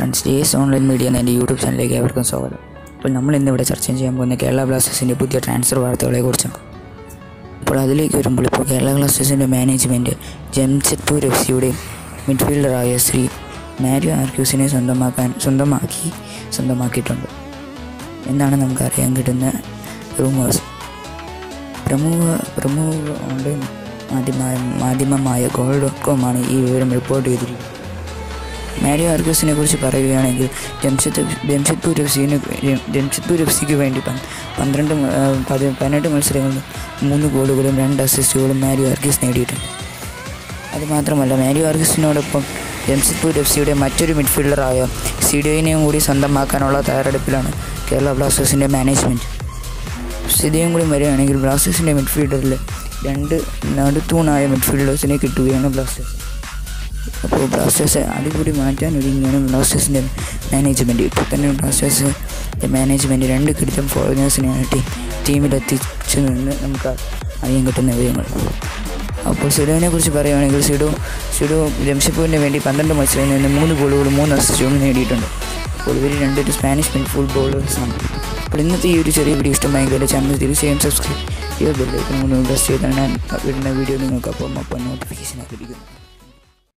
friends ജേസ് online media എന്ന എൻ്റെ YouTube ചാനലിലേക്ക് ഏവർക്കും സ്വാഗതം അപ്പോൾ നമ്മൾ ഇന്നിവിടെ ചർച്ച ചെയ്യാൻ പോകുന്ന കേരള ബ്ലാസ്റ്റേഴ്സിൻ്റെ പുതിയ ട്രാൻസ്ഫർ വാർത്തകളെ കുറിച്ചാണ് അപ്പോൾ അതിലേക്ക് വരുമ്പോൾ ഇപ്പോൾ കേരള ബ്ലാസ്റ്റേഴ്സിൻ്റെ മാനേജ്മെൻറ്റ് ജംഷഡ്പൂർ എഫ് സിയുടെ മിഡ്ഫീൽഡറായ ശ്രീ മാരിയോ ആർക്യൂസിനെ സ്വന്തമാക്കാൻ സ്വന്തമാക്കി സ്വന്തമാക്കിയിട്ടുണ്ട് എന്നാണ് നമുക്ക് അറിയാൻ കിട്ടുന്ന റൂമേഴ്സ് പ്രമുഖ പ്രമുഖ ഓൺലൈൻ മാധ്യമ മാധ്യമമായ ഗോൾ ഡോട്ട് കോമാണ് ഈ വിവരം റിപ്പോർട്ട് ചെയ്തിരിക്കുന്നത് മാരിയോ ആർഗസിനെ കുറിച്ച് പറയുകയാണെങ്കിൽ ജംഷദ് ജംഷഡ്പൂർ എഫ് സിന് ജംഷഡ്പൂർ എഫ് സിക്ക് വേണ്ടി പൻ- പന്ത്രണ്ട് മ- ആ, പതി പതിനെട്ട് മത്സരങ്ങളിൽ മൂന്ന് ഗോളുകളും രണ്ട് അസിസ്റ്റുകളും മാരിയോ ആർഗസ് നേടിയിട്ടുണ്ട് അതുമാത്രമല്ല മാരിയോ ആർഗസിനോടൊപ്പം ജംഷഡ്പൂർ എഫ് സിയുടെ മറ്റൊരു മിഡ്ഫീൽഡറായ സിഡിയോയിനെയും കൂടി സ്വന്തമാക്കാനുള്ള തയ്യാറെടുപ്പിലാണ് കേരള ബ്ലാസ്റ്റേഴ്സിൻ്റെ മാനേജ്മെൻറ്റ് സ്ഥിതിയും കൂടി വരികയാണെങ്കിൽ ബ്ലാസ്റ്റേഴ്സിൻ്റെ മിഡ്ഫീൽഡറിൽ രണ്ട് നടുത്തൂണായ മിഡ്ഫീൽഡേഴ്സിനെ കിട്ടുകയാണ് ബ്ലാസ്റ്റേഴ്സ് അപ്പോൾ ബ്ലാസ്റ്റേഴ്സ് അതുകൂടി മാറ്റാൻ ഒരുങ്ങിയാണ് ബ്ലാസ്റ്റേഴ്സിൻ്റെ മാനേജ്മെൻറ്റ് ഇപ്പോൾ തന്നെ ബ്ലാസ്റ്റേഴ്സ് മാനേജ്മെൻറ്റ് രണ്ട് കിടിലം ഫോറിനേഴ്സിനെയാണ് ടീം ടീമിലെത്തിച്ചതെന്ന് നമുക്ക് അറിയാൻ കിട്ടുന്ന വിവരങ്ങൾ അപ്പോൾ സിഡോനെ കുറിച്ച് പറയുകയാണെങ്കിൽ സിഡോ സിഡോ ജംഷഡ്പൂരിന് വേണ്ടി പന്ത്രണ്ട് മത്സരങ്ങളിൽ നിന്ന് മൂന്ന് ഗോളുകളും മൂന്ന് അസിസ്റ്റുകളും നേടിയിട്ടുണ്ട് അപ്പോൾ ഇവർ രണ്ടൊരു സ്പാനിഷ് മിഡ് ബോളേഴ്സാണ് അപ്പോൾ ഇന്നത്തെ ഈ ഒരു ചെറിയ വീഡിയോ ഇഷ്ടമായെങ്കിൽ ചാനൽ തീർച്ചയായും സബ്സ്ക്രൈബ് ചെയ്യുക ബെല്ലൈക്കൺ ഒന്ന് പ്രസ് ചെയ്താണ് ഞാൻ വരുന്ന വീഡിയോ നിങ്ങൾക്ക് അപ്പം അപ്പം നോട്ടിഫിക്കേഷൻ ലഭിക്കുന്നു